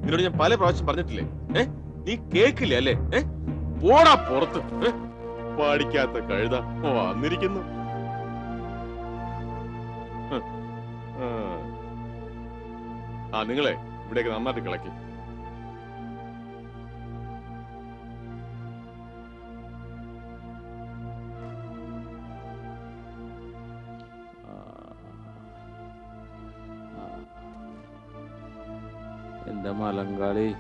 നിന്നോട് ഞാൻ പല പ്രാവശ്യം പറഞ്ഞിട്ടില്ലേ ഏ നീ കേക്കില്ല അല്ലേ ഏ പോടാ പുറത്ത് ഏ? പഠിക്കാത്ത കഴുത വന്നിരിക്കുന്നു ഹ്. ആ. ആ നിങ്ങളെ ഇവിടേക്ക് നന്നായിട്ട് കിളക്കി എന്റെ മലങ്കാളി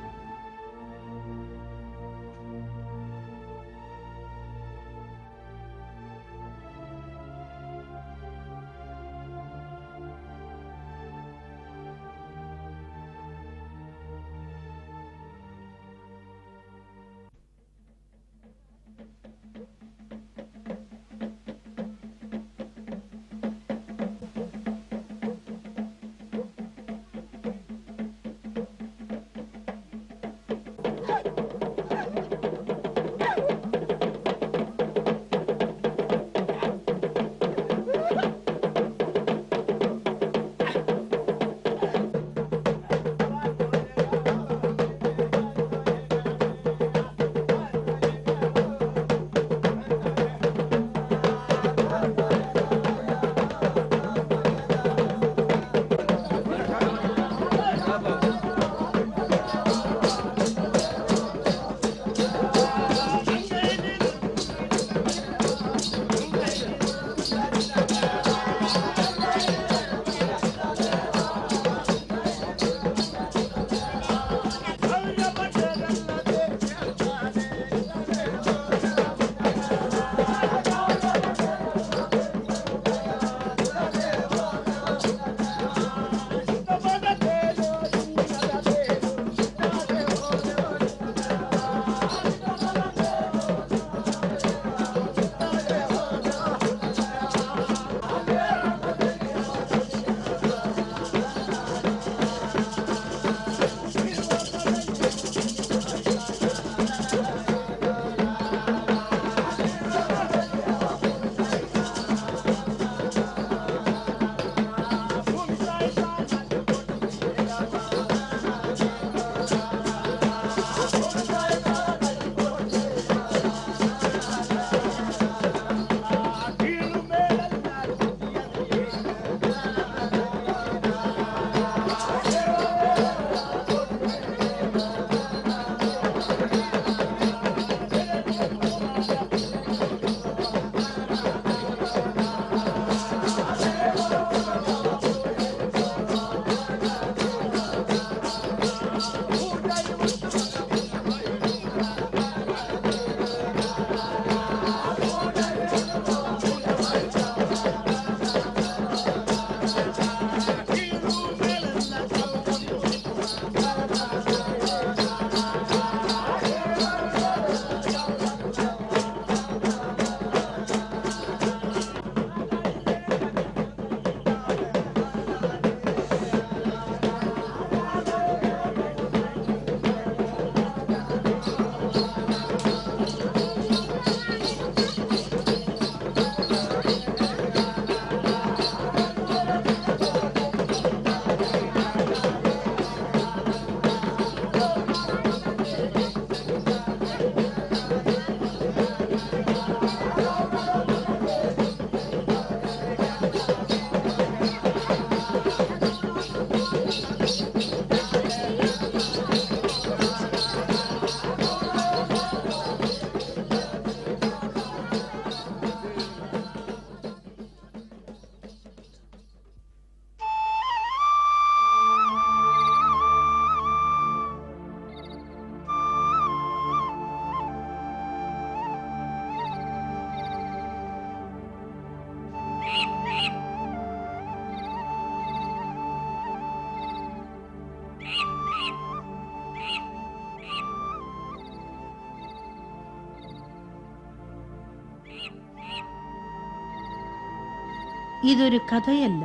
ഇതൊരു കഥയല്ല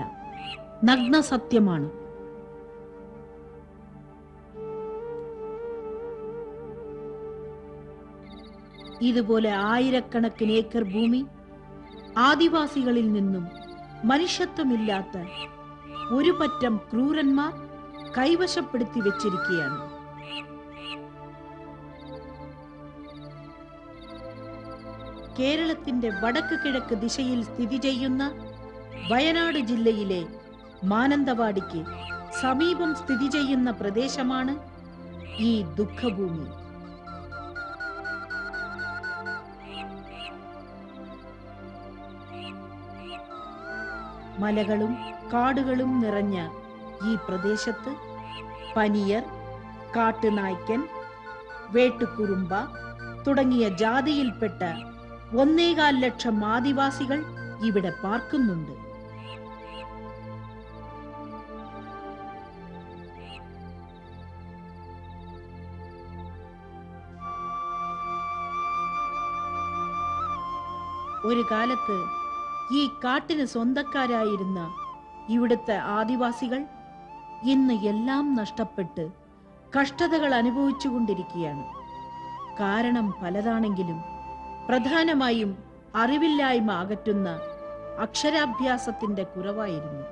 നഗ്ന സത്യമാണ് ഇതുപോലെ ആയിരക്കണക്കിന് ഏക്കർ ഭൂമി ആദിവാസികളിൽ നിന്നും മനുഷ്യത്വമില്ലാത്ത ഒരു പറ്റം ക്രൂരന്മാർ കൈവശപ്പെടുത്തി വെച്ചിരിക്കുകയാണ് കേരളത്തിന്റെ വടക്ക് കിഴക്ക് ദിശയിൽ സ്ഥിതി ചെയ്യുന്ന വയനാട് ജില്ലയിലെ മാനന്തവാടിക്ക് സമീപം സ്ഥിതി ചെയ്യുന്ന പ്രദേശമാണ് ഈ ദുഃഖഭൂമി മലകളും കാടുകളും നിറഞ്ഞ ഈ പ്രദേശത്ത് പനിയർ കാട്ടുനായ്ക്കൻ വേട്ടുകുറുമ്പ തുടങ്ങിയ ജാതിയിൽപ്പെട്ട ഒന്നേകാൽ ലക്ഷം ആദിവാസികൾ ഇവിടെ പാർക്കുന്നുണ്ട് ഒരു കാലത്ത് ഈ കാട്ടിന് സ്വന്തക്കാരായിരുന്ന ഇവിടുത്തെ ആദിവാസികൾ ഇന്ന് എല്ലാം നഷ്ടപ്പെട്ട് കഷ്ടതകൾ അനുഭവിച്ചുകൊണ്ടിരിക്കുകയാണ് കാരണം പലതാണെങ്കിലും പ്രധാനമായും അറിവില്ലായ്മ അകറ്റുന്ന അക്ഷരാഭ്യാസത്തിന്റെ കുറവായിരുന്നു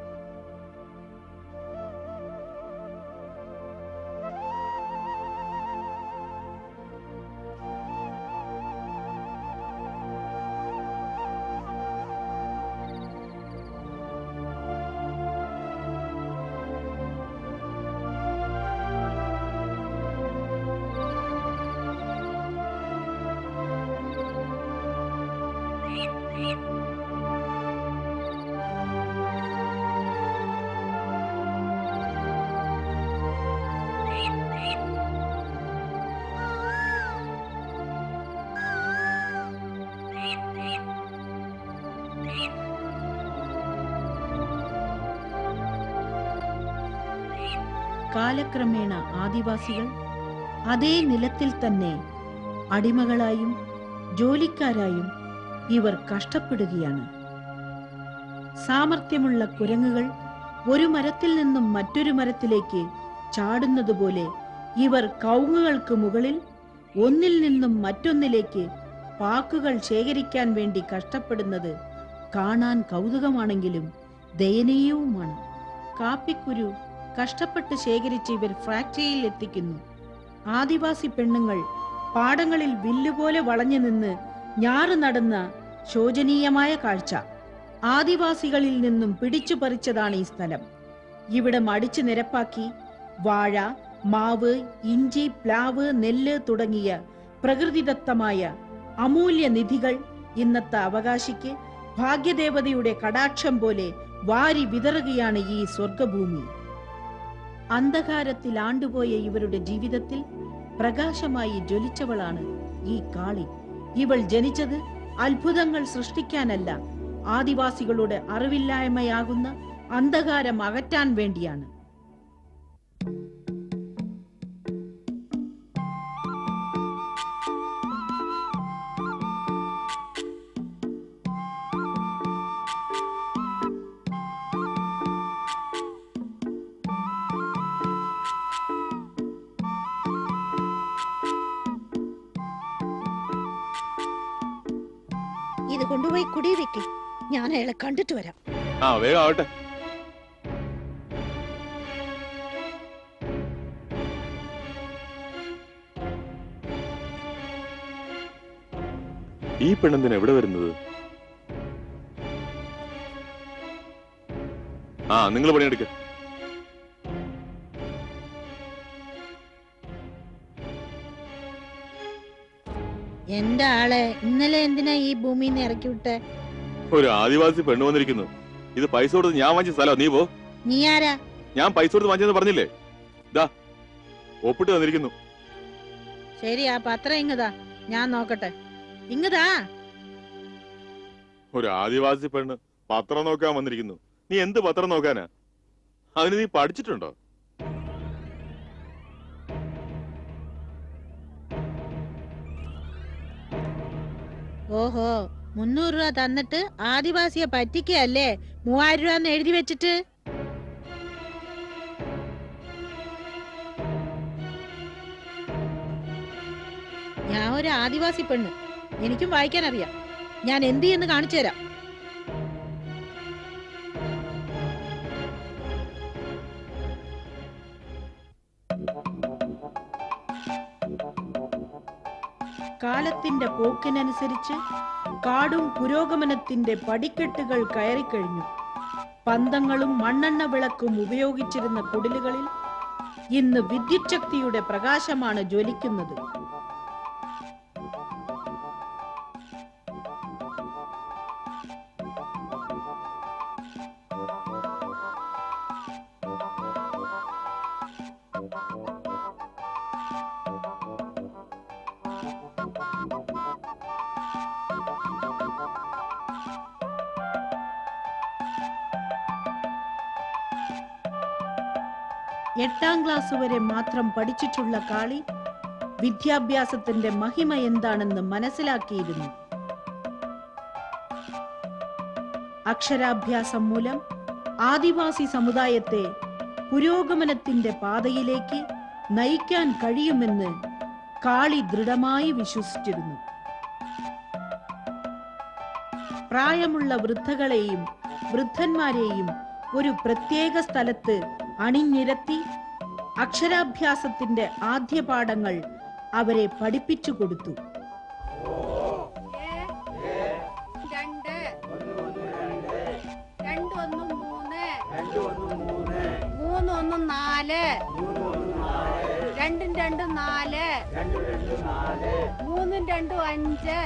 കാലക്രമേണ ആദിവാസികൾ അതേ നിലത്തിൽ തന്നെ അടിമകളായും ജോലിക്കാരായും ഇവർ കഷ്ടപ്പെടുകയാണ് സാമർഥ്യമുള്ള കുരങ്ങുകൾ ഒരു മരത്തിൽ നിന്നും മറ്റൊരു മരത്തിലേക്ക് ചാടുന്നതുപോലെ ഇവർ കൗങ്ങുകൾക്ക് മുകളിൽ ഒന്നിൽ നിന്നും മറ്റൊന്നിലേക്ക് പാക്കുകൾ ശേഖരിക്കാൻ വേണ്ടി കഷ്ടപ്പെടുന്നത് കാണാൻ കൗതുകമാണെങ്കിലും ദയനീയവുമാണ് കാപ്പിക്കുരു കഷ്ടപ്പെട്ട് ശേഖരിച്ച് ഇവർ ഫാക്ടറിയിൽ എത്തിക്കുന്നു ആദിവാസി പെണ്ണുങ്ങൾ പാടങ്ങളിൽ വില്ലുപോലെ വളഞ്ഞു നിന്ന് ഞാറ് നടുന്ന ശോചനീയമായ കാഴ്ച ആദിവാസികളിൽ നിന്നും പിടിച്ചു പറിച്ചതാണ് ഈ സ്ഥലം ഇവിടെ മടിച്ചു നിരപ്പാക്കി വാഴ മാവ് ഇഞ്ചി പ്ലാവ് നെല്ല് തുടങ്ങിയ പ്രകൃതിദത്തമായ അമൂല്യ നിധികൾ ഇന്നത്തെ അവകാശിക്ക് ഭാഗ്യദേവതയുടെ കടാക്ഷം പോലെ വാരി വിതറുകയാണ് ഈ സ്വർഗഭൂമി അന്ധകാരത്തിൽ ആണ്ടുപോയ ഇവരുടെ ജീവിതത്തിൽ പ്രകാശമായി ജ്വലിച്ചവളാണ് ഈ കാളി ഇവൾ ജനിച്ചത് അത്ഭുതങ്ങൾ സൃഷ്ടിക്കാനല്ല ആദിവാസികളുടെ അറിവില്ലായ്മയാകുന്ന അന്ധകാരം അകറ്റാൻ വേണ്ടിയാണ് ഇത് കൊണ്ടുപോയി കുടി വെക്ക് ഞാൻ അയാളെ കണ്ടിട്ട് വരാം ആ വേഗം ആവട്ടെ ഈ പെണ്ണെന്തിനാ എവിടെ വരുന്നത് ആ നിങ്ങൾ പണിയെടുക്ക എന്റെ ആളെ ഇന്നലെ എന്തിനാ ഈ ഭൂമിയിൽ നിന്ന് ഇറക്കി വിട്ടെ ഒരു ആദിവാസി പെണ്ണ് വന്നിരിക്കുന്നു ഇത് പൈസ കൊടുത്ത് ഞാൻ വാങ്ങിച്ച സ്ഥലം നീ പോ നീ ആരാ ഞാൻ പൈസ കൊടുത്ത് വാങ്ങിച്ചെന്ന് പറഞ്ഞില്ലേ ഇതാ ഒപ്പിട്ട് വന്നിരിക്കുന്നു ശരി ആ പത്രം ഇങ്ങതാ ഞാൻ നോക്കട്ടെ ഇങ്ങതാ ഒരു ആദിവാസി പെണ്ണ് പത്രം നോക്കാൻ വന്നിരിക്കുന്നു നീ എന്ത് പത്രം നോക്കാനാ അതിന് നീ പഠിച്ചിട്ടുണ്ടോ ഓഹോ മുന്നൂറ് രൂപ തന്നിട്ട് ആദിവാസിയെ പറ്റിക്കല്ലേ മൂവായിരം രൂപ എന്ന് എഴുതി വെച്ചിട്ട് ഞാൻ ഒരു ആദിവാസി പെണ്ണ് എനിക്കും വായിക്കാൻ അറിയാം ഞാൻ എന്ത് ചെയ്യുന്നു കാണിച്ചു തരാം കാലത്തിന്റെ പോക്കിനനുസരിച്ച് കാടും പുരോഗമനത്തിന്റെ പടിക്കെട്ടുകൾ കയറിക്കഴിഞ്ഞു പന്തങ്ങളും മണ്ണെണ്ണ വിളക്കും ഉപയോഗിച്ചിരുന്ന കുടിലുകളിൽ ഇന്ന് വിദ്യുത് ശക്തിയുടെ പ്രകാശമാണ് ജ്വലിക്കുന്നത് എട്ടാം ക്ലാസ് വരെ മാത്രം പഠിച്ചിട്ടുള്ള കാളി വിദ്യാഭ്യാസത്തിന്റെ മഹിമ എന്താണെന്ന് മനസ്സിലാക്കിയിരുന്നു അക്ഷരാഭ്യാസം മൂലം ആദിവാസി സമുദായത്തെ പുരോഗമനത്തിന്റെ പാതയിലേക്ക് നയിക്കാൻ കഴിയുമെന്ന് കാളി ദൃഢമായി വിശ്വസിച്ചിരുന്നു പ്രായമുള്ള വൃദ്ധകളെയും വൃദ്ധന്മാരെയും ഒരു പ്രത്യേക സ്ഥലത്ത് അണിനിരത്തി അക്ഷരാഭ്യാസത്തിന്റെ ആദ്യ പാഠങ്ങൾ അവരെ പഠിപ്പിച്ചു കൊടുത്തു രണ്ട് രണ്ടൊന്നും മൂന്ന് മൂന്നൊന്നും നാല് രണ്ടും രണ്ടും നാല് മൂന്നും രണ്ടും അഞ്ച്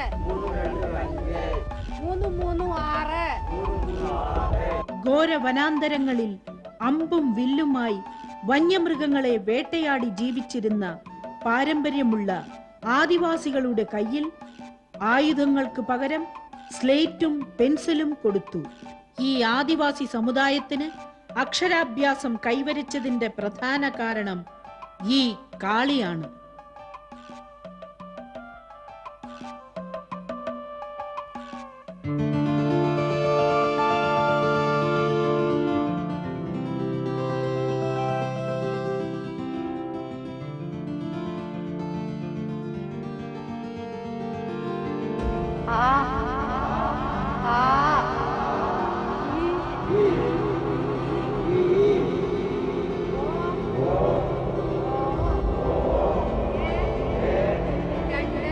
മൂന്നും മൂന്നും ആറ് ഘോര വനാന്തരങ്ങളിൽ അമ്പും വില്ലുമായി വന്യമൃഗങ്ങളെ വേട്ടയാടി ജീവിച്ചിരുന്ന പാരമ്പര്യമുള്ള ആദിവാസികളുടെ കയ്യിൽ ആയുധങ്ങൾക്ക് പകരം സ്ലേറ്റും പെൻസിലും കൊടുത്തു ഈ ആദിവാസി സമുദായത്തിന് അക്ഷരാഭ്യാസം കൈവരിച്ചതിന്റെ പ്രധാന കാരണം ഈ കാളിയാണ് ആ ആ രണ്ട്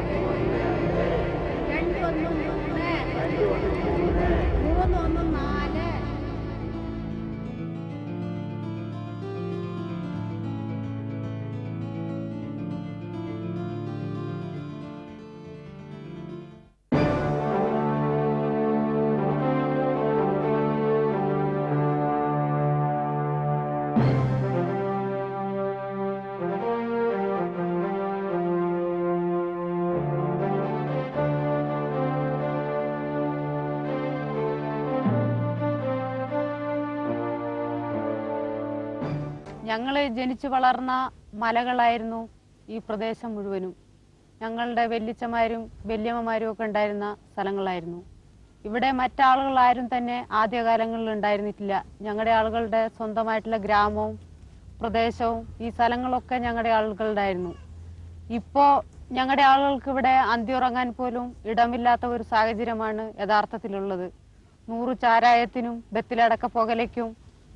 രണ്ടൊന്നും മൂന്ന് മൂന്നൊന്നും നാല് ഞങ്ങൾ ജനിച്ചു വളർന്ന മലകളായിരുന്നു ഈ പ്രദേശം മുഴുവനും ഞങ്ങളുടെ വല്യച്ഛമാരും വല്യമ്മമാരും ഒക്കെ ഉണ്ടായിരുന്ന സ്ഥലങ്ങളായിരുന്നു ഇവിടെ മറ്റാളുകളാരും തന്നെ ആദ്യകാലങ്ങളിൽ ഉണ്ടായിരുന്നിട്ടില്ല ഞങ്ങളുടെ ആളുകളുടെ സ്വന്തമായിട്ടുള്ള ഗ്രാമവും പ്രദേശവും ഈ സ്ഥലങ്ങളൊക്കെ ഞങ്ങളുടെ ആളുകളുണ്ടായിരുന്നു ഇപ്പോ ഞങ്ങളുടെ ആളുകൾക്ക് ഇവിടെ അന്തിയുറങ്ങാൻ പോലും ഇടമില്ലാത്ത ഒരു സാഹചര്യമാണ് യഥാർത്ഥത്തിലുള്ളത് നൂറ് ചാരായത്തിനും ബത്തിലടക്ക പുകലയ്ക്കും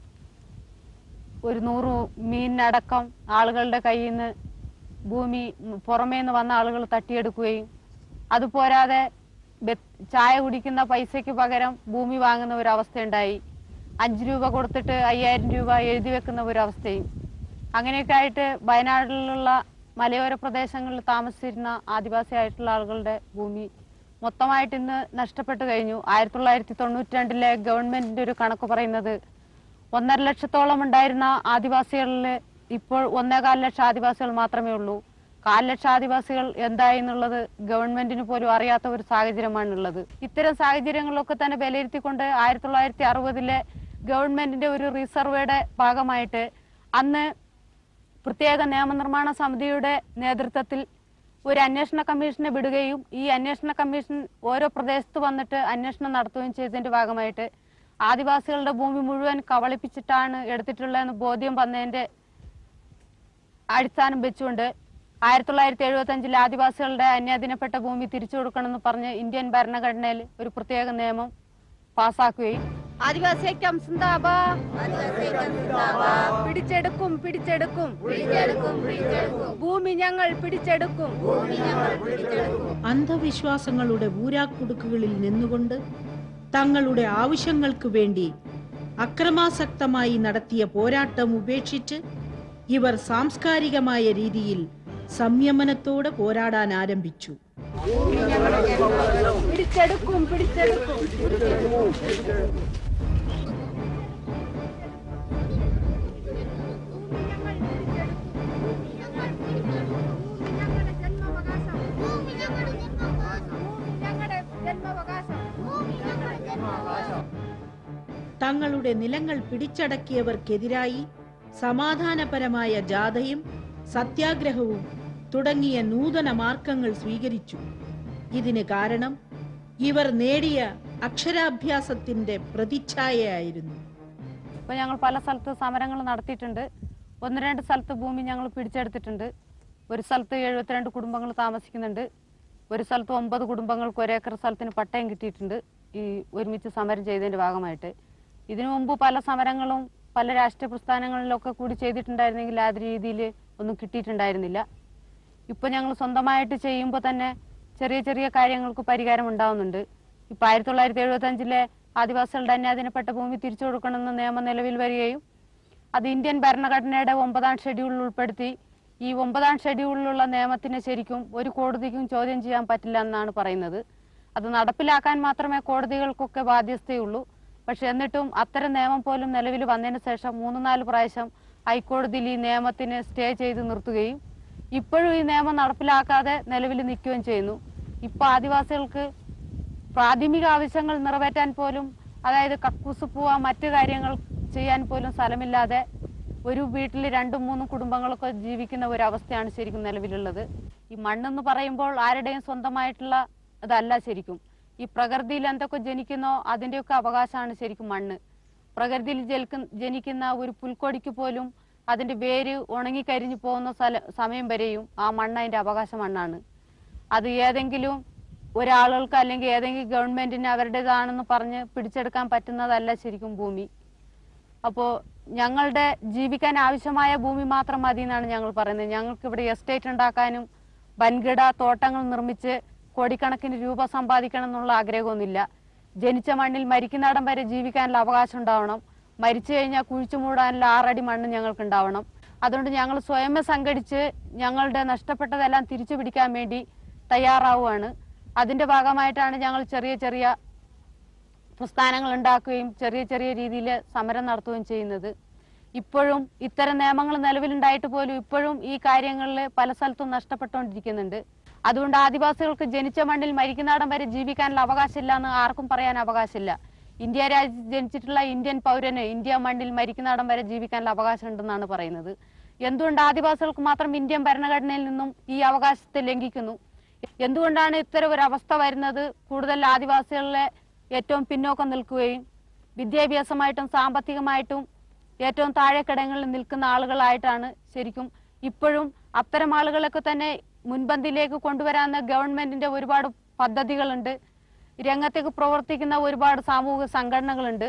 ഒരു നൂറ് മീനിനടക്കം ആളുകളുടെ കയ്യിൽ നിന്ന് ഭൂമി പുറമേ നിന്ന് വന്ന ആളുകൾ തട്ടിയെടുക്കുകയും അതുപോരാതെ ബെ- ചായ കുടിക്കുന്ന പൈസയ്ക്ക് പകരം ഭൂമി വാങ്ങുന്ന ഒരു അവസ്ഥയുണ്ടായി അഞ്ച് രൂപ കൊടുത്തിട്ട് അയ്യായിരം രൂപ എഴുതി വെക്കുന്ന ഒരു അവസ്ഥയും അങ്ങനെയൊക്കെ ആയിട്ട് വയനാട്ടിലുള്ള മലയോര പ്രദേശങ്ങളിൽ താമസിച്ചിരുന്ന ആദിവാസിയായിട്ടുള്ള ആളുകളുടെ ഭൂമി മൊത്തമായിട്ട് ഇന്ന് നഷ്ടപ്പെട്ടു കഴിഞ്ഞു ആയിരത്തി തൊള്ളായിരത്തി തൊണ്ണൂറ്റി രണ്ടിലെ ഗവൺമെന്റിന്റെ ഒരു കണക്ക് പറയുന്നത് ഒന്നര ലക്ഷത്തോളം ഉണ്ടായിരുന്ന ആദിവാസികളിൽ ഇപ്പോൾ ഒന്നേകാൽ ലക്ഷം ആദിവാസികൾ മാത്രമേ ഉള്ളൂ കാൽ ലക്ഷം ആദിവാസികൾ എന്തായി എന്നുള്ളത് ഗവൺമെന്റിന് പോലും അറിയാത്ത ഒരു സാഹചര്യമാണുള്ളത് ഇത്തരം സാഹചര്യങ്ങളിലൊക്കെ തന്നെ വിലയിരുത്തിക്കൊണ്ട് ആയിരത്തി തൊള്ളായിരത്തി അറുപതിലെ ഗവൺമെന്റിന്റെ ഒരു റിസർവേയുടെ ഭാഗമായിട്ട് അന്ന് പ്രത്യേക നിയമനിർമ്മാണ സമിതിയുടെ നേതൃത്വത്തിൽ ഒരു അന്വേഷണ കമ്മീഷനെ വിടുകയും ഈ അന്വേഷണ കമ്മീഷൻ ഓരോ പ്രദേശത്ത് വന്നിട്ട് അന്വേഷണം നടത്തുകയും ചെയ്തതിന്റെ ഭാഗമായിട്ട് ആദിവാസികളുടെ ഭൂമി മുഴുവൻ കബളിപ്പിച്ചിട്ടാണ് എടുത്തിട്ടുള്ളതെന്ന് ബോധ്യം വന്നതിന്റെ അടിസ്ഥാനം വെച്ചുകൊണ്ട് ആയിരത്തി തൊള്ളായിരത്തി എഴുപത്തി അഞ്ചിൽ ആദിവാസികളുടെ അന്യാധീനപ്പെട്ട ഭൂമി തിരിച്ചു കൊടുക്കണമെന്ന് പറഞ്ഞ് ഇന്ത്യൻ ഭരണഘടനയിൽ ഒരു പ്രത്യേക നിയമം പാസാക്കുകയും ആദിവാസി ഐക്യം സിന്ദാബാ പിടിച്ചെടുക്കും പിടിച്ചെടുക്കും ഭൂമി ഞങ്ങൾ പിടിച്ചെടുക്കും അന്ധവിശ്വാസങ്ങളുടെ ഊരാക്കുടുക്കുകളിൽ നിന്നുകൊണ്ട് തങ്ങളുടെ ആവശ്യങ്ങൾക്ക് വേണ്ടി അക്രമാസക്തമായി നടത്തിയ പോരാട്ടം ഉപേക്ഷിച്ച് ഇവർ സാംസ്കാരികമായ രീതിയിൽ സംയമനത്തോടെ പോരാടാൻ ആരംഭിച്ചു പിടിച്ചെടുക്കും പിടിച്ചെടുക്കും തങ്ങളുടെ നിലങ്ങൾ പിടിച്ചടക്കിയവർക്കെതിരായി സമാധാനപരമായ ജാഥയും സത്യാഗ്രഹവും തുടങ്ങിയ നൂതന മാർഗങ്ങൾ സ്വീകരിച്ചു ഇതിന് കാരണം ഇവർ നേടിയ അക്ഷരാഭ്യാസത്തിന്റെ പ്രതിച്ഛായയായിരുന്നു ഇപ്പൊ ഞങ്ങൾ പല സ്ഥലത്ത് സമരങ്ങൾ നടത്തിയിട്ടുണ്ട് ഒന്ന് രണ്ട് സ്ഥലത്ത് ഭൂമി ഞങ്ങൾ പിടിച്ചെടുത്തിട്ടുണ്ട് ഒരു സ്ഥലത്ത് എഴുപത്തിരണ്ട് കുടുംബങ്ങൾ താമസിക്കുന്നുണ്ട് ഒരു സ്ഥലത്ത് ഒമ്പത് കുടുംബങ്ങൾക്ക് ഒരേക്കർ സ്ഥലത്തിന് പട്ടയം കിട്ടിയിട്ടുണ്ട് ഈ ഒരുമിച്ച് സമരം ചെയ്തതിന്റെ ഭാഗമായിട്ട് ഇതിനു മുമ്പ് പല സമരങ്ങളും പല രാഷ്ട്രീയ പ്രസ്ഥാനങ്ങളിലൊക്കെ കൂടി ചെയ്തിട്ടുണ്ടായിരുന്നെങ്കിൽ ആ രീതിയിൽ ഒന്നും കിട്ടിയിട്ടുണ്ടായിരുന്നില്ല ഇപ്പൊ ഞങ്ങൾ സ്വന്തമായിട്ട് ചെയ്യുമ്പോൾ തന്നെ ചെറിയ ചെറിയ കാര്യങ്ങൾക്ക് പരിഹാരം ഉണ്ടാവുന്നുണ്ട് ഇപ്പൊ ആയിരത്തി തൊള്ളായിരത്തി എഴുപത്തി അഞ്ചിലെ ആദിവാസികളുടെ അന്യാധീനപ്പെട്ട ഭൂമി തിരിച്ചു കൊടുക്കണമെന്ന നിയമം നിലവിൽ വരികയും അത് ഇന്ത്യൻ ഭരണഘടനയുടെ ഒമ്പതാം ഷെഡ്യൂളിൽ ഉൾപ്പെടുത്തി ഈ ഒമ്പതാം ഷെഡ്യൂളിലുള്ള നിയമത്തിനെ ശരിക്കും ഒരു കോടതിക്കും ചോദ്യം ചെയ്യാൻ പറ്റില്ല എന്നാണ് പറയുന്നത് അത് നടപ്പിലാക്കാൻ മാത്രമേ കോടതികൾക്കൊക്കെ ബാധ്യസ്ഥയുള്ളൂ പക്ഷെ എന്നിട്ടും അത്തരം നിയമം പോലും നിലവിൽ വന്നതിന് ശേഷം മൂന്ന് നാല് പ്രാവശ്യം ഹൈക്കോടതിയിൽ ഈ നിയമത്തിന് സ്റ്റേ ചെയ്ത് നിർത്തുകയും ഇപ്പോഴും ഈ നിയമം നടപ്പിലാക്കാതെ നിലവിൽ നിൽക്കുകയും ചെയ്യുന്നു ഇപ്പൊ ആദിവാസികൾക്ക് പ്രാഥമിക ആവശ്യങ്ങൾ നിറവേറ്റാൻ പോലും അതായത് കക്കൂസ് പോവാൻ മറ്റു കാര്യങ്ങൾ ചെയ്യാൻ പോലും സ്ഥലമില്ലാതെ ഒരു വീട്ടിൽ രണ്ടും മൂന്നും കുടുംബങ്ങളൊക്കെ ജീവിക്കുന്ന ഒരു അവസ്ഥയാണ് ശരിക്കും നിലവിലുള്ളത് ഈ മണ്ണെന്ന് പറയുമ്പോൾ ആരുടെയും സ്വന്തമായിട്ടുള്ള ഇതല്ല ശരിക്കും ഈ പ്രകൃതിയിൽ എന്തൊക്കെ ജനിക്കുന്നോ അതിന്റെയൊക്കെ അവകാശമാണ് ശരിക്കും മണ്ണ് പ്രകൃതിയിൽ ജനിക്കുന്ന ജനിക്കുന്ന ഒരു പുൽക്കൊടിക്ക് പോലും അതിന്റെ വേര് ഉണങ്ങി കരിഞ്ഞു പോകുന്ന സ്ഥല സമയം വരെയും ആ മണ്ണ് അതിന്റെ അവകാശ മണ്ണാണ് അത് ഏതെങ്കിലും ഒരാളുകൾക്ക് അല്ലെങ്കിൽ ഏതെങ്കിലും ഗവൺമെന്റിന് അവരുടേതാണെന്ന് പറഞ്ഞ് പിടിച്ചെടുക്കാൻ പറ്റുന്നതല്ല ശരിക്കും ഭൂമി അപ്പോൾ ഞങ്ങളുടെ ജീവിക്കാൻ ആവശ്യമായ ഭൂമി മാത്രം മതി എന്നാണ് ഞങ്ങൾ പറയുന്നത് ഞങ്ങൾക്ക് ഇവിടെ എസ്റ്റേറ്റ് ഉണ്ടാക്കാനും വൻകിട തോട്ടങ്ങൾ നിർമ്മിച്ച് കോടിക്കണക്കിന് രൂപ സമ്പാദിക്കണം എന്നുള്ള ആഗ്രഹമൊന്നുമില്ല ജനിച്ച മണ്ണിൽ മരിക്കുന്നിടം വരെ ജീവിക്കാനുള്ള അവകാശം ഉണ്ടാവണം മരിച്ചു കഴിഞ്ഞാൽ കുഴിച്ചു മൂടാനുള്ള ആറടി മണ്ണ് ഞങ്ങൾക്ക് ഉണ്ടാവണം അതുകൊണ്ട് ഞങ്ങൾ സ്വയമേ സംഘടിച്ച് ഞങ്ങളുടെ നഷ്ടപ്പെട്ടതെല്ലാം തിരിച്ചു പിടിക്കാൻ വേണ്ടി തയ്യാറാവുകയാണ് അതിന്റെ ഭാഗമായിട്ടാണ് ഞങ്ങൾ ചെറിയ ചെറിയ പ്രസ്ഥാനങ്ങൾ ഉണ്ടാക്കുകയും ചെറിയ ചെറിയ രീതിയിൽ സമരം നടത്തുകയും ചെയ്യുന്നത് ഇപ്പോഴും ഇത്തരം നിയമങ്ങൾ നിലവിലുണ്ടായിട്ട് പോലും ഇപ്പോഴും ഈ കാര്യങ്ങളിൽ പല സ്ഥലത്തും നഷ്ടപ്പെട്ടുകൊണ്ടിരിക്കുന്നുണ്ട് അതുകൊണ്ട് ആദിവാസികൾക്ക് ജനിച്ച മണ്ണിൽ മരിക്കുന്നിടം വരെ ജീവിക്കാനുള്ള അവകാശമില്ല എന്ന് ആർക്കും പറയാൻ അവകാശമില്ല ഇന്ത്യ രാജ്യത്ത് ജനിച്ചിട്ടുള്ള ഇന്ത്യൻ പൗരന് ഇന്ത്യ മണ്ണിൽ മരിക്കുന്നിടം വരെ ജീവിക്കാനുള്ള അവകാശം ഉണ്ടെന്നാണ് പറയുന്നത് എന്തുകൊണ്ട് ആദിവാസികൾക്ക് മാത്രം ഇന്ത്യൻ ഭരണഘടനയിൽ നിന്നും ഈ അവകാശത്തെ ലംഘിക്കുന്നു എന്തുകൊണ്ടാണ് ഇത്തരം ഒരു അവസ്ഥ വരുന്നത് കൂടുതൽ ആദിവാസികളിലെ ഏറ്റവും പിന്നോക്കം നിൽക്കുകയും വിദ്യാഭ്യാസമായിട്ടും സാമ്പത്തികമായിട്ടും ഏറ്റവും താഴെക്കിടങ്ങളിൽ നിൽക്കുന്ന ആളുകളായിട്ടാണ് ശരിക്കും ഇപ്പോഴും അത്തരം ആളുകളൊക്കെ തന്നെ മുൻപന്തിയിലേക്ക് കൊണ്ടുവരാവുന്ന ഗവൺമെന്റിന്റെ ഒരുപാട് പദ്ധതികളുണ്ട് രംഗത്തേക്ക് പ്രവർത്തിക്കുന്ന ഒരുപാട് സാമൂഹിക സംഘടനകളുണ്ട്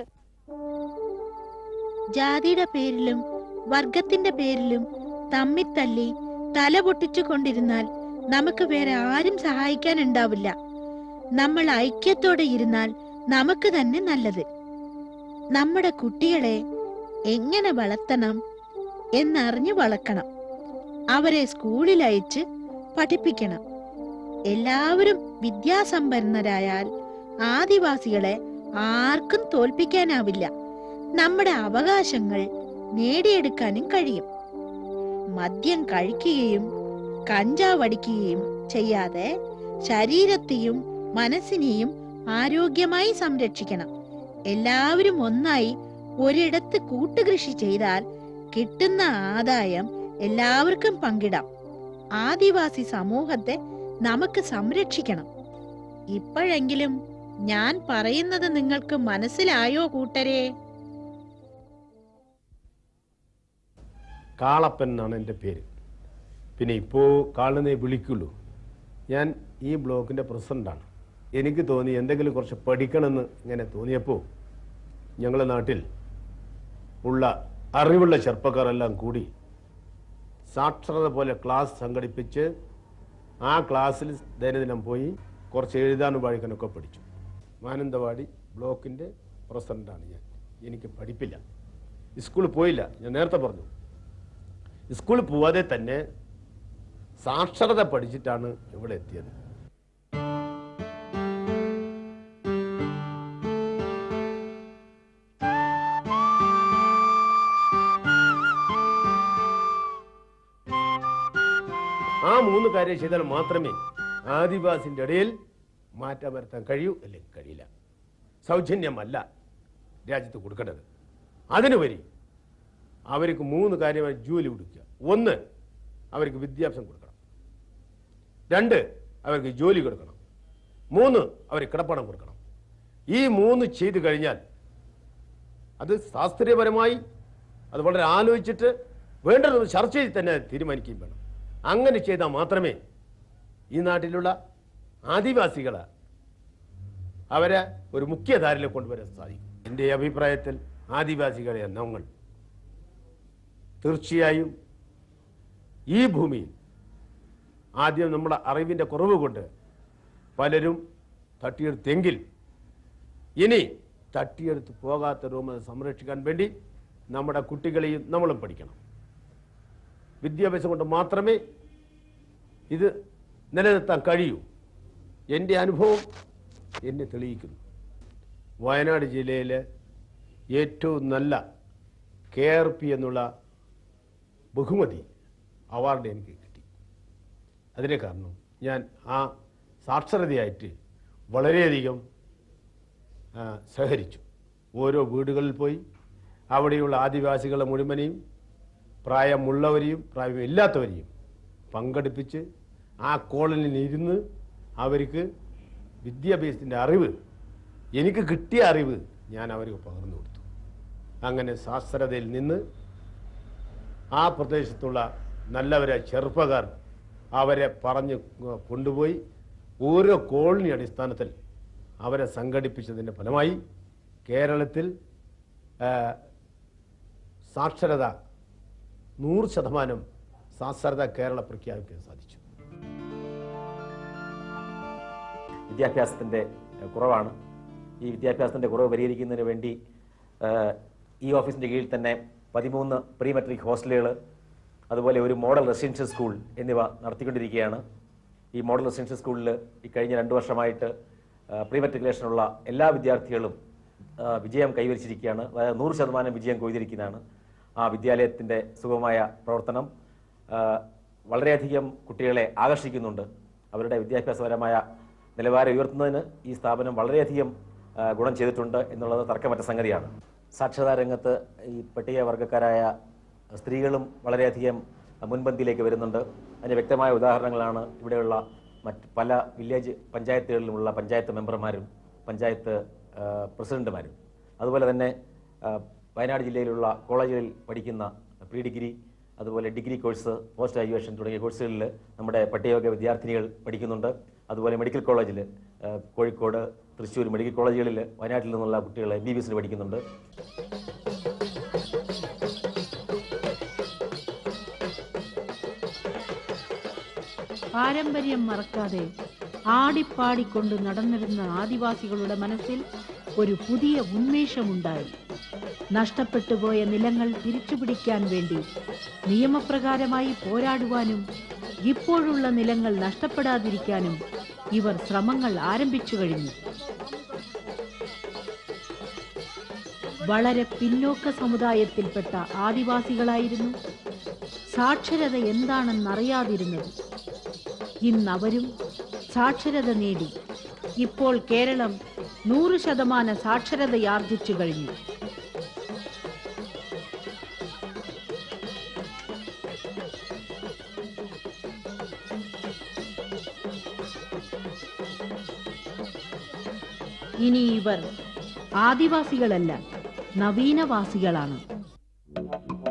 ജാതിയുടെ പേരിലും വർഗത്തിന്റെ പേരിലും തമ്മിൽ തല്ലി തല പൊട്ടിച്ചു കൊണ്ടിരുന്നാൽ നമുക്ക് വേറെ ആരും സഹായിക്കാൻ ഉണ്ടാവില്ല നമ്മൾ ഐക്യത്തോടെ ഇരുന്നാൽ നമുക്ക് തന്നെ നല്ലത് നമ്മുടെ കുട്ടികളെ എങ്ങനെ വളർത്തണം എന്നറിഞ്ഞു വളർക്കണം അവരെ സ്കൂളിൽ അയച്ച് പഠിപ്പിക്കണം എല്ലാവരും വിദ്യാസമ്പന്നരായാൽ ആദിവാസികളെ ആർക്കും തോൽപ്പിക്കാനാവില്ല നമ്മുടെ അവകാശങ്ങൾ നേടിയെടുക്കാനും കഴിയും മദ്യം കഴിക്കുകയും കഞ്ചാവടിക്കുകയും ചെയ്യാതെ ശരീരത്തെയും മനസ്സിനെയും ആരോഗ്യമായി സംരക്ഷിക്കണം എല്ലാവരും ഒന്നായി ഒരിടത്ത് കൂട്ടുകൃഷി ചെയ്താൽ കിട്ടുന്ന ആദായം എല്ലാവർക്കും പങ്കിടാം ആദിവാസി സമൂഹത്തെ നമുക്ക് സംരക്ഷിക്കണം ഇപ്പോഴെങ്കിലും ഞാൻ പറയുന്നത് നിങ്ങൾക്ക് മനസ്സിലായോ കൂട്ടരെ കാളപ്പൻ എന്നാണ് എൻ്റെ പേര് പിന്നെ ഇപ്പോൾ കാളിനെ വിളിക്കുള്ളൂ ഞാൻ ഈ ബ്ലോക്കിൻ്റെ പ്രസിഡൻ്റാണ് എനിക്ക് തോന്നി എന്തെങ്കിലും കുറച്ച് പഠിക്കണമെന്ന് ഇങ്ങനെ തോന്നിയപ്പോൾ ഞങ്ങളുടെ നാട്ടിൽ ഉള്ള അറിവുള്ള ചെറുപ്പക്കാരെല്ലാം കൂടി സാക്ഷരത പോലെ ക്ലാസ് സംഘടിപ്പിച്ച് ആ ക്ലാസ്സിൽ ദൈനംദിനം പോയി കുറച്ച് എഴുതാനും വായിക്കാനൊക്കെ പഠിച്ചു മാനന്തവാടി ബ്ലോക്കിൻ്റെ പ്രസിഡൻ്റാണ് ഞാൻ എനിക്ക് പഠിപ്പില്ല സ്കൂളിൽ പോയില്ല ഞാൻ നേരത്തെ പറഞ്ഞു സ്കൂളിൽ പോവാതെ തന്നെ സാക്ഷരത പഠിച്ചിട്ടാണ് ഇവിടെ എത്തിയത് ആ മൂന്ന് കാര്യം ചെയ്താൽ മാത്രമേ ആദിവാസിന്റെ ഇടയിൽ മാറ്റം വരുത്താൻ കഴിയൂ അല്ലെങ്കിൽ കഴിയില്ല സൗജന്യമല്ല രാജ്യത്ത് കൊടുക്കേണ്ടത് അതിനുപരി അവർക്ക് മൂന്ന് കാര്യമായി ജോലി കൊടുക്കുക ഒന്ന് അവർക്ക് വിദ്യാഭ്യാസം കൊടുക്കണം രണ്ട് അവർക്ക് ജോലി കൊടുക്കണം മൂന്ന് അവർക്ക് കിടപ്പണം കൊടുക്കണം ഈ മൂന്ന് ചെയ്തു കഴിഞ്ഞാൽ അത് ശാസ്ത്രീയപരമായി അത് വളരെ ആലോചിച്ചിട്ട് വേണ്ടത് ചർച്ച ചെയ്ത് തന്നെ തീരുമാനിക്കുകയും വേണം അങ്ങനെ ചെയ്താൽ മാത്രമേ ഈ നാട്ടിലുള്ള ആദിവാസികളെ അവരെ ഒരു മുഖ്യധാരയിൽ കൊണ്ടുവരാൻ സാധിക്കും എൻ്റെ അഭിപ്രായത്തിൽ ആദിവാസികളെ നമ്മൾ തീർച്ചയായും ഈ ഭൂമിയിൽ ആദ്യം നമ്മുടെ അറിവിൻ്റെ കുറവ് കൊണ്ട് പലരും തട്ടിയെടുത്തെങ്കിൽ ഇനി തട്ടിയെടുത്ത് പോകാത്ത റൂമ് സംരക്ഷിക്കാൻ വേണ്ടി നമ്മുടെ കുട്ടികളെയും നമ്മളും പഠിക്കണം വിദ്യാഭ്യാസം കൊണ്ട് മാത്രമേ ഇത് നിലനിർത്താൻ കഴിയൂ എൻ്റെ അനുഭവം എന്നെ തെളിയിക്കുന്നു വയനാട് ജില്ലയിലെ ഏറ്റവും നല്ല കെ ആർ പി എന്നുള്ള ബഹുമതി അവാർഡ് എനിക്ക് കിട്ടി അതിന് കാരണം ഞാൻ ആ സാക്ഷരതയായിട്ട് വളരെയധികം ആ, സഹകരിച്ചു ഓരോ വീടുകളിൽ പോയി അവിടെയുള്ള ആദിവാസികളെ മുഴുവനെയും പ്രായമുള്ളവരെയും പ്രായമില്ലാത്തവരെയും പങ്കെടുപ്പിച്ച് ആ കോളനിയിൽ ഇരുന്ന് അവർക്ക് വിദ്യാഭ്യാസത്തിൻ്റെ അറിവ് എനിക്ക് കിട്ടിയ അറിവ് ഞാൻ അവർക്ക് പകർന്നു കൊടുത്തു അങ്ങനെ സാക്ഷരതയിൽ നിന്ന് ആ പ്രദേശത്തുള്ള നല്ലവരെ ചെറുപ്പക്കാർ അവരെ പറഞ്ഞ് കൊണ്ടുപോയി ഓരോ കോളനി അടിസ്ഥാനത്തിൽ അവരെ സംഘടിപ്പിച്ചതിൻ്റെ ഫലമായി കേരളത്തിൽ ആ, സാക്ഷരത നൂറ് ശതമാനം സാക്ഷരത കേരള പ്രഖ്യാപിക്കാൻ സാധിച്ചു വിദ്യാഭ്യാസത്തിൻ്റെ ഏഹ്, കുറവാണ് ഈ വിദ്യാഭ്യാസത്തിൻ്റെ കുറവ് പരിഹരിക്കുന്നതിന് വേണ്ടി ഏഹ്, ഈ ഓഫീസിൻ്റെ കീഴിൽ തന്നെ പതിമൂന്ന് പ്രീ മെട്രിക് ഹോസ്റ്റലുകൾ അതുപോലെ ഒരു മോഡൽ റെസിഡൻഷ്യൽ സ്കൂൾ എന്നിവ നടത്തിക്കൊണ്ടിരിക്കുകയാണ് ഈ മോഡൽ റെസിഡൻഷ്യൽ സ്കൂളിൽ ഈ കഴിഞ്ഞ രണ്ട് വർഷമായിട്ട് ഏഹ്, പ്രീ മെട്രിക്കുലേഷനുള്ള എല്ലാ വിദ്യാർത്ഥികളും ഏഹ്, വിജയം കൈവരിച്ചിരിക്കുകയാണ് അതായത് നൂറ് ശതമാനം വിജയം കൊയ്തിരിക്കുന്നതാണ് ആ വിദ്യാലയത്തിൻ്റെ സുഗമമായ പ്രവർത്തനം ഏഹ്, വളരെയധികം കുട്ടികളെ ആകർഷിക്കുന്നുണ്ട് അവരുടെ വിദ്യാഭ്യാസപരമായ നിലവാരം ഉയർത്തുന്നതിന് ഈ സ്ഥാപനം വളരെയധികം ആ, ഗുണം ചെയ്തിട്ടുണ്ട് എന്നുള്ളത് തർക്കമറ്റ സംഗതിയാണ് സാക്ഷരതാ രംഗത്ത് ഈ പട്ടികവർഗക്കാരായ സ്ത്രീകളും വളരെയധികം മുൻപന്തിയിലേക്ക് വരുന്നുണ്ട് അതിന് വ്യക്തമായ ഉദാഹരണങ്ങളാണ് ഇവിടെയുള്ള മറ്റ് പല വില്ലേജ് പഞ്ചായത്തുകളിലുമുള്ള പഞ്ചായത്ത് മെമ്പർമാരും പഞ്ചായത്ത് ആ, പ്രസിഡന്റുമാരും അതുപോലെ തന്നെ ആ, വയനാട് ജില്ലയിലുള്ള കോളേജുകളിൽ പഠിക്കുന്ന പ്രീ ഡിഗ്രി അതുപോലെ ഡിഗ്രി കോഴ്സ് പോസ്റ്റ് ഗ്രാജുവേഷൻ തുടങ്ങിയ കോഴ്സുകളിൽ നമ്മുടെ പട്ടികവർഗ വിദ്യാർത്ഥിനികൾ പഠിക്കുന്നുണ്ട് അതുപോലെ മെഡിക്കൽ കോളേജിൽ കോഴിക്കോട് തൃശ്ശൂർ മെഡിക്കൽ കോളേജുകളിൽ വയനാട്ടിൽ നിന്നുള്ള കുട്ടികൾ എം ബി ബി എസിന് പഠിക്കുന്നുണ്ട് പാരമ്പര്യം മറക്കാതെ ആടിപ്പാടിക്കൊണ്ട് നടന്നിരുന്ന ആദിവാസികളുടെ മനസ്സിൽ ഒരു പുതിയ ഉന്മേഷമുണ്ടായി നഷ്ടപ്പെട്ടുപോയ നിലങ്ങൾ തിരിച്ചുപിടിക്കാൻ വേണ്ടി നിയമപ്രകാരമായി പോരാടുവാനും ഇപ്പോഴുള്ള നിലങ്ങൾ നഷ്ടപ്പെടാതിരിക്കാനും ഇവർ ശ്രമങ്ങൾ ആരംഭിച്ചു കഴിഞ്ഞു വളരെ പിന്നോക്ക സമുദായത്തിൽപ്പെട്ട ആദിവാസികളായിരുന്നു സാക്ഷരത എന്താണെന്നറിയാതിരുന്നത് ഇന്നവരും സാക്ഷരത നേടി ഇപ്പോൾ കേരളം നൂറ് ശതമാന സാക്ഷരതയാർജിച്ചു കഴിഞ്ഞു ഇനി ഇവർ ആദിവാസികളല്ല നവീനവാസികളാണ്